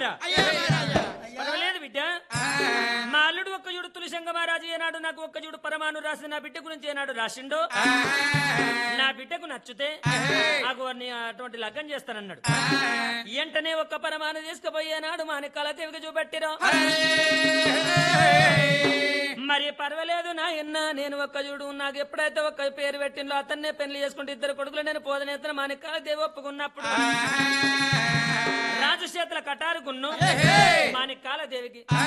మహారాజా పర్వాలేదు బిడ్డ మా అల్లుడు ఒక్క చూడు తులసింగ మహారాజు ఏనాడు నాకు ఒక్క చూడు పరమాను రాసి నా బిడ్డ గురించి ఏనాడు రాసిండో నా బిడ్డకు నచ్చితే నాకు వారిని అటువంటి లగ్గం చేస్తానన్నాడు వెంటనే ఒక్క పరమాను తీసుకుపోయేనాడు మానికాల దేవికి చూపెట్టిరో మరి పర్వాలేదు నాయన్న నేను ఒక్క చూడు నాకు ఎప్పుడైతే ఒక్క పేరు పెట్టిందో అతన్నే పెళ్లి చేసుకుంటే ఇద్దరు కొడుకులు నేను పోదనేతను మానికాల దేవి ఒప్పుకున్నప్పుడు రాజు చేతుల కటారుకున్ను మానికాల దేవికి